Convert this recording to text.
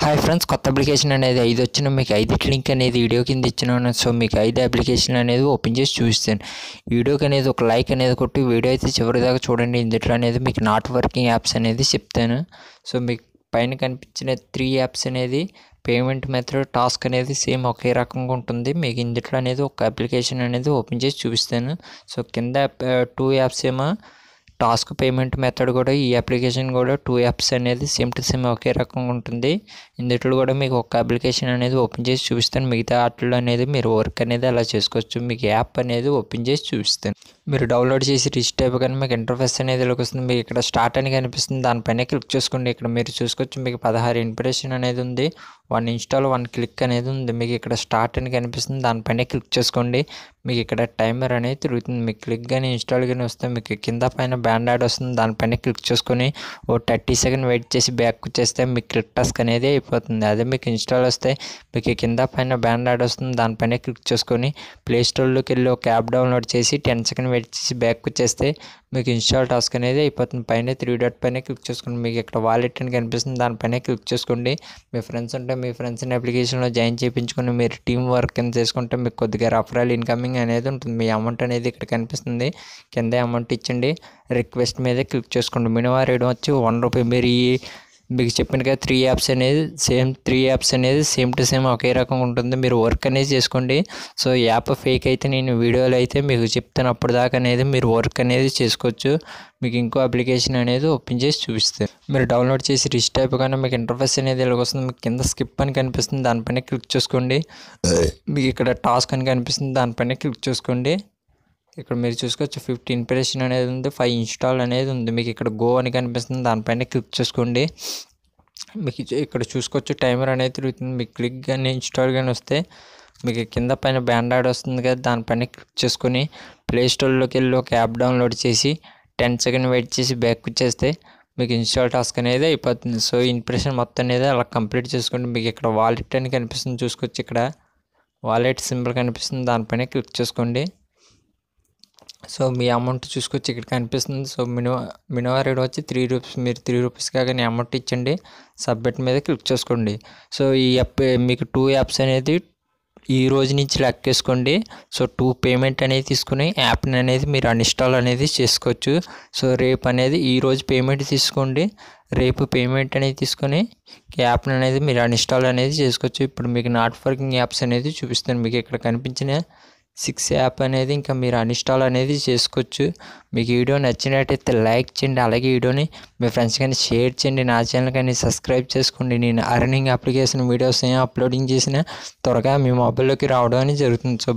hi friends కొత్త application అనేది ఐదు వచ్చిన మీకు ఐదు లింక్ అనేది వీడియో కింద ఇచ్చినాను సో మీకు ఐదు అప్లికేషన్ అనేది ఓపెన్ చేసి చూపిస్తాను వీడియోకి అనేది ఒక లైక్ అనేది కొట్టి వీడియో అయితే చివరి దాకా చూడండి ఇందులో అనేది మీకు నాట్ వర్కింగ్ యాప్స్ అనేది చెప్తాను సో మీకు పైన కనిపించిన త్రీ యాప్స్ అనేది పేమెంట్ మెథడ్ టాస్క్ అనేది సేమ్ ఒకే రకంగా ఉంటుంది మీకు ఇందులో అనేది ఒక అప్లికేషన్ అనేది ఓపెన్ చేసి చూపిస్తాను సో కింద టూ యాప్స్ ఏమో టాస్క్ పేమెంట్ మెథడ్ కూడా ఈ అప్లికేషన్ కూడా టూ యాప్స్ అనేది సేమ్ టు సేమ్ ఒకే రకంగా ఉంటుంది ఇందులో కూడా మీకు ఒక అప్లికేషన్ అనేది ఓపెన్ చేసి చూపిస్తాను మిగతా వాటిలో అనేది మీరు వర్క్ అనేది అలా చేసుకోవచ్చు మీకు యాప్ అనేది ఓపెన్ చేసి చూపిస్తాను మీరు డౌన్లోడ్ చేసి రిజిస్టర్ అయిపోగానే మీకు ఇంటర్ఫేస్ అనేది ఇలాగ వస్తుంది మీకు ఇక్కడ స్టార్ట్ అని కనిపిస్తుంది దానిపైన క్లిక్ చేసుకోండి ఇక్కడ మీరు చూసుకోవచ్చు మీకు పదహారు ఇన్పిరేషన్ అనేది ఉంది వన్ ఇన్స్టాల్ వన్ క్లిక్ అనేది ఉంది మీకు ఇక్కడ స్టార్ట్ అని కనిపిస్తుంది దానిపైన క్లిక్ చేసుకోండి మీకు ఇక్కడ టైమర్ అనేది తిరుగుతుంది మీకు క్లిక్ కానీ ఇన్స్టాల్ కానీ వస్తే మీకు కింద పైన బ్యాండ్ యాడ్ వస్తుంది దానిపైన క్లిక్ చేసుకొని ఓ థర్టీ సెకండ్ వెయిట్ చేసి బ్యాక్ వచ్చేస్తే మీకు క్లిక్ టాస్క్ అనేది అయిపోతుంది అదే మీకు ఇన్స్టాల్ వస్తే మీకు కింద పైన బ్యాండ్ యాడ్ వస్తుంది దానిపైన క్లిక్ చేసుకొని ప్లే స్టోర్లోకి వెళ్ళి ఒక యాప్ డౌన్లోడ్ చేసి టెన్ సెకండ్ వెయిట్ చేసి బ్యాక్ వచ్చేస్తే మీకు ఇన్స్టాల్ టాస్క్ అనేది అయిపోతుంది పైన త్రీ డాట్ పైన క్లిక్ చేసుకోండి మీకు ఇక్కడ వాలెట్ అని కనిపిస్తుంది దానిపైన క్లిక్ చేసుకోండి మీ ఫ్రెండ్స్ ఉంటే మీ ఫ్రెండ్స్ని అప్లికేషన్లో జాయిన్ చేయించుకొని మీరు టీం వర్క్ కింద చేసుకుంటే మీకు కొద్దిగా రఫరల్ ఇన్కమింగ్ అనేది ఉంటుంది మీ అమౌంట్ అనేది ఇక్కడ కనిపిస్తుంది కింద అమౌంట్ ఇచ్చండి రిక్వెస్ట్ మీద క్లిక్ చేసుకోండి మినిమం రేట్ వచ్చి వన్ రూపీ మీరు ఈ మీకు చెప్పిన కదా త్రీ యాప్స్ అనేది సేమ్ త్రీ యాప్స్ అనేది సేమ్ టు సేమ్ ఒకే రకంగా ఉంటుంది మీరు వర్క్ అనేది చేసుకోండి సో యాప్ ఫేక్ అయితే నేను వీడియోలో అయితే మీకు చెప్తాను అప్పుడు దాకా అనేది మీరు వర్క్ అనేది చేసుకోవచ్చు మీకు ఇంకో అప్లికేషన్ అనేది ఓపెన్ చేసి చూపిస్తాను మీరు డౌన్లోడ్ చేసి రిజిస్టర్ అయిపోగానే మీకు ఇంటర్ఫేస్ అనేది ఇలాగ వస్తుంది మీకు కింద స్కిప్ అని కనిపిస్తుంది దానిపైన క్లిక్ చేసుకోండి మీకు ఇక్కడ టాస్క్ అని కనిపిస్తుంది దానిపైన క్లిక్ చేసుకోండి ఇక్కడ మీరు చూసుకోవచ్చు ఫిఫ్టీ ఇన్పిరేషన్ అనేది ఉంది ఫైవ్ ఇన్స్టాల్ అనేది ఉంది మీకు ఇక్కడ గో అని కనిపిస్తుంది దానిపైన క్లిక్ చేసుకోండి మీకు ఇక్కడ చూసుకోవచ్చు టైమర్ అనేది తిరుగుతుంది మీకు క్లిక్ కానీ ఇన్స్టాల్ కానీ వస్తే మీకు కింద పైన బ్యాండ్ యాడ్ వస్తుంది కదా దానిపైన క్లిక్ చేసుకొని ప్లే స్టోర్లోకి వెళ్ళి ఒక యాప్ డౌన్లోడ్ చేసి టెన్ సెకండ్ వెయిట్ చేసి బ్యాక్ వచ్చేస్తే మీకు ఇన్స్టాల్ టాస్క్ అనేది అయిపోతుంది సో ఇంప్రెషన్ మొత్తం అనేది అలా కంప్లీట్ చేసుకోండి మీకు ఇక్కడ వాలెట్ అని కనిపిస్తుంది చూసుకోవచ్చు ఇక్కడ వాలెట్ సింబల్ కనిపిస్తుంది దానిపైన క్లిక్ చేసుకోండి సో మీ అమౌంట్ చూసుకొచ్చి ఇక్కడ కనిపిస్తుంది సో మినిమం మినిమం రేట్ వచ్చి త్రీ రూపీస్ మీరు త్రీ రూపీస్ కాగానే అమౌంట్ ఇచ్చండి సబ్మిట్ మీద క్లిక్ చేసుకోండి సో ఈ యాప్ మీకు టూ యాప్స్ అనేది ఈ రోజు నుంచి లెక్కేసుకోండి సో టూ పేమెంట్ అనేది తీసుకుని యాప్ని అనేది మీరు అన్ఇన్స్టాల్ అనేది చేసుకోవచ్చు సో రేపు అనేది ఈ రోజు పేమెంట్ తీసుకోండి రేపు పేమెంట్ అనేది తీసుకొని యాప్ని అనేది మీరు అన్ఇన్స్టాల్ అనేది చేసుకోవచ్చు ఇప్పుడు మీకు నాట్ వర్కింగ్ యాప్స్ అనేది చూపిస్తాను మీకు ఇక్కడ కనిపించిన సిక్స్ యాప్ అనేది ఇంకా మీరు అన్ఇన్స్టాల్ అనేది చేసుకోవచ్చు మీకు వీడియో నచ్చినట్టయితే లైక్ చేయండి అలాగే వీడియోని మీ ఫ్రెండ్స్ కానీ షేర్ చేయండి నా ఛానల్ కానీ సబ్స్క్రైబ్ చేసుకోండి నేను అర్నింగ్ అప్లికేషన్ వీడియోస్ ఏం అప్లోడింగ్ చేసినా త్వరగా మీ మొబైల్లోకి రావడం అనేది జరుగుతుంది సో